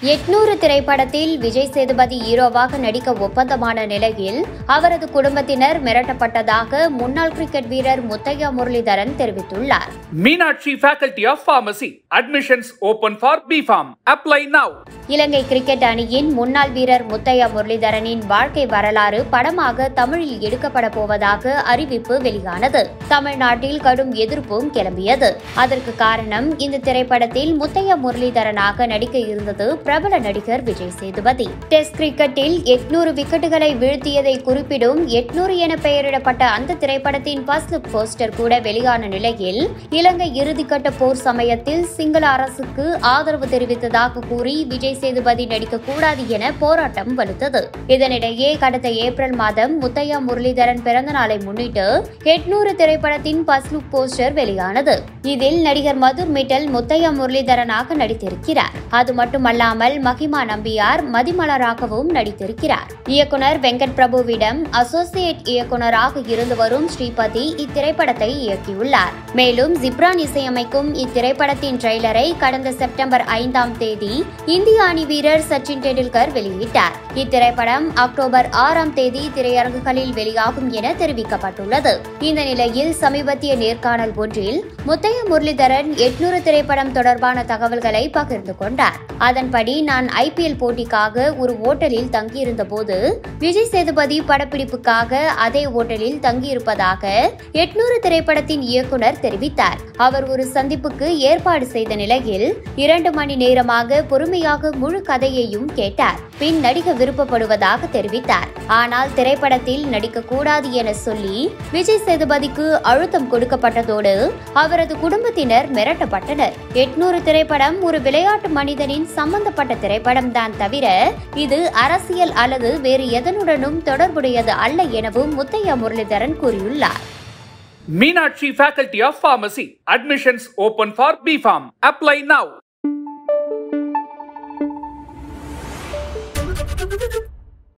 எட்நூறு திரைப்படத்தில் விஜய் சேதுபதி ஹீரோவாக நடிக்க ஒப்பந்தமான நிலையில் அவரது குடும்பத்தினர் மிரட்டப்பட்டதாக முன்னாள் கிரிக்கெட் வீரர் முத்தையா முரளிதரன் தெரிவித்துள்ளார் Meenakshi Faculty of Pharmacy. Admissions open for BPharm. Apply now. Ilangai cricket அணியின் முன்னாள் வீரர் முத்தையா முரளிதரனின் வாழ்க்கை வரலாறு படமாக தமிழில் எடுக்கப்பட போவதாக அறிவிப்பு வெளியானது தமிழ்நாட்டில் கடும் எதிர்ப்பும் கிளம்பியது அதற்கு காரணம் இந்த திரைப்படத்தில் முத்தையா முரளிதரனாக நடிக்க இருந்தது பிரபல நடிகர் விஜய் சேதுபதி டெஸ்ட் கிரிக்கெட்டில் எட்நூறு விக்கெட்டுகளை வீழ்த்தியதை குறிப்பிடும் எட்நூறு என பெயரிடப்பட்ட அந்த திரைப்படத்தின் ஃபர்ஸ்ட் லுக் போஸ்டர் கூட வெளியான நிலையில் இலங்கை இறுதிக்கட்ட போர் சமயத்தில் சிங்கள அரசுக்கு ஆதரவு தெரிவித்ததாக கூறி விஜய் சேதுபதி நடிக்கக்கூடாது என போராட்டம் வலுத்தது இதனிடையே கடந்த ஏப்ரல் மாதம் முத்தையா முரளிதரன் பிறந்த நாளை முன்னிட்டு எட்நூறு திரைப்படத்தின் ஃபர்ஸ்ட் லுக் போஸ்டர் வெளியானது இதில் நடிகர் மதுர் மிட்டல் முத்தையா முரளிதரனாக நடித்திருக்கிறார் அது மட்டுமல்லாமல் மகிமா நம்பியார் மதிமலராகவும் நடித்திருக்கிறார் இயக்குனர் வெங்கட் பிரபுவிடம் அசோசியேட் இயக்குனராக இருந்து வரும் ஸ்ரீபதி இத்திரைப்படத்தை இயக்கியுள்ளார் மேலும் ஜிப்ரான் இசையமைக்கும் இத்திரைப்படத்தின் ட்ரெய்லரை கடந்த செப்டம்பர் ஐந்தாம் தேதி இந்திய அணி வீரர் சச்சின் டெண்டுல்கர் வெளியிட்டார் இத்திரைப்படம் அக்டோபர் ஆறாம் தேதி திரையரங்குகளில் வெளியாகும் என தெரிவிக்கப்பட்டுள்ளது இந்த நிலையில் சமீபத்திய நேர்காணல் ஒன்றில் முத்தைய முரளிதரன் எட்நூறு திரைப்படம் தொடர்பான தகவல்களை பகிர்ந்து கொண்டார் அதன்படி நான் ஐபிஎல் போட்டிக்காக ஒரு ஓட்டலில் தங்கியிருந்த போது விஜய் சேதுபதி படப்பிடிப்புக்காக அதே ஓட்டலில் தங்கியிருப்பதாக எட்நூறு திரைப்படத்தின் இயக்குனர் தெரிவித்தார் அவர் ஒரு சந்திப்புக்கு ஏற்பாடு செய்த நிலையில் இரண்டு மணி நேரமாக பொறுமையாக முழு கதையையும் கேட்டார் பின் நடிக்க விருப்பப்படுவதாக தெரிவித்தார் ஆனால் திரைப்படத்தில் நடிக்க கூடாது என சொல்லி விஜய் சேதுபதிக்கு அழுத்தம் கொடுக்கப்பட்டதோடு அவரது குடும்பத்தினர் மிரட்டப்பட்டனர் எட்நூறு திரைப்படம் ஒரு விளையாட்டு மனிதனின் சம்பந்தப்பட்ட திரைப்படம் தான் தவிர இது அரசியல் அல்லது வேறு எதனுடனும் தொடர்புடையது அல்ல எனவும் முத்தையா முரளிதரன் கூறியுள்ளார் Meenakshi Faculty of Pharmacy. Admissions open for BPharm. Apply now.